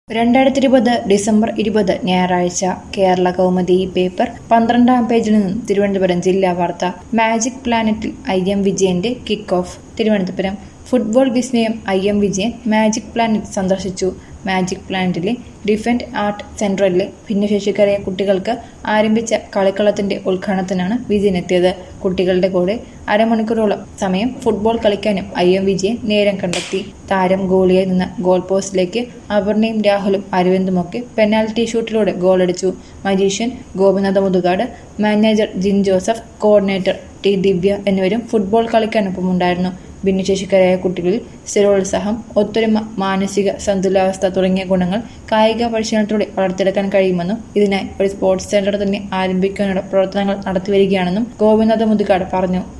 രണ്ടായിരത്തി ഇരുപത് ഡിസംബർ ഇരുപത് ഞായറാഴ്ച കേരള കൗമുദി പേപ്പർ പന്ത്രണ്ടാം പേജിൽ നിന്നും തിരുവനന്തപുരം ജില്ലാ വാർത്ത മാജിക് പ്ലാനറ്റിൽ ഐ എം വിജയന്റെ കിക്ക് ഓഫ് തിരുവനന്തപുരം ഫുട്ബോൾ വിസ്മയം I M Vijayan magic planet സന്ദർശിച്ചു മാജിക് പ്ലാനറ്റിലെ ഡിഫൻഡ് ആർട്ട് സെന്ററിലെ ഭിന്നശേഷിക്കാരായ കുട്ടികൾക്ക് ആരംഭിച്ച കളിക്കളത്തിന്റെ ഉദ്ഘാടനത്തിനാണ് വിജയൻ എത്തിയത് കുട്ടികളുടെ കൂടെ അരമണിക്കൂറോളം സമയം ഫുട്ബോൾ കളിക്കാനും ഐ എം വിജയൻ നേരം കണ്ടെത്തി താരം ഗോളിയായി നിന്ന ഗോൾ പോസ്റ്റിലേക്ക് അപർണയും രാഹുലും അരവിന്ദുമൊക്കെ പെനാൽറ്റി ഷൂട്ടിലൂടെ ഗോളടിച്ചു magician Gopinatha Muthukad manager Jin Joseph coordinator T Divya എന്നിവരും ഫുട്ബോൾ കളിക്കാനൊപ്പമുണ്ടായിരുന്നു ഭിന്നശേഷിക്കാരായ കുട്ടികളിൽ സ്ഥിരോത്സാഹം ഒത്തൊരുമ മാനസിക സന്തുലാവസ്ഥ തുടങ്ങിയ ഗുണങ്ങൾ കായിക പരിശീലനത്തിലൂടെ വളർത്തിയെടുക്കാൻ കഴിയുമെന്നും ഇതിനായി ഒരു സ്പോർട്സ് സെന്റർ തന്നെ ആരംഭിക്കാനുള്ള പ്രവർത്തനങ്ങൾ നടത്തിവരികയാണെന്നും ഗോപിനാഥ മുതുകാട് പറഞ്ഞു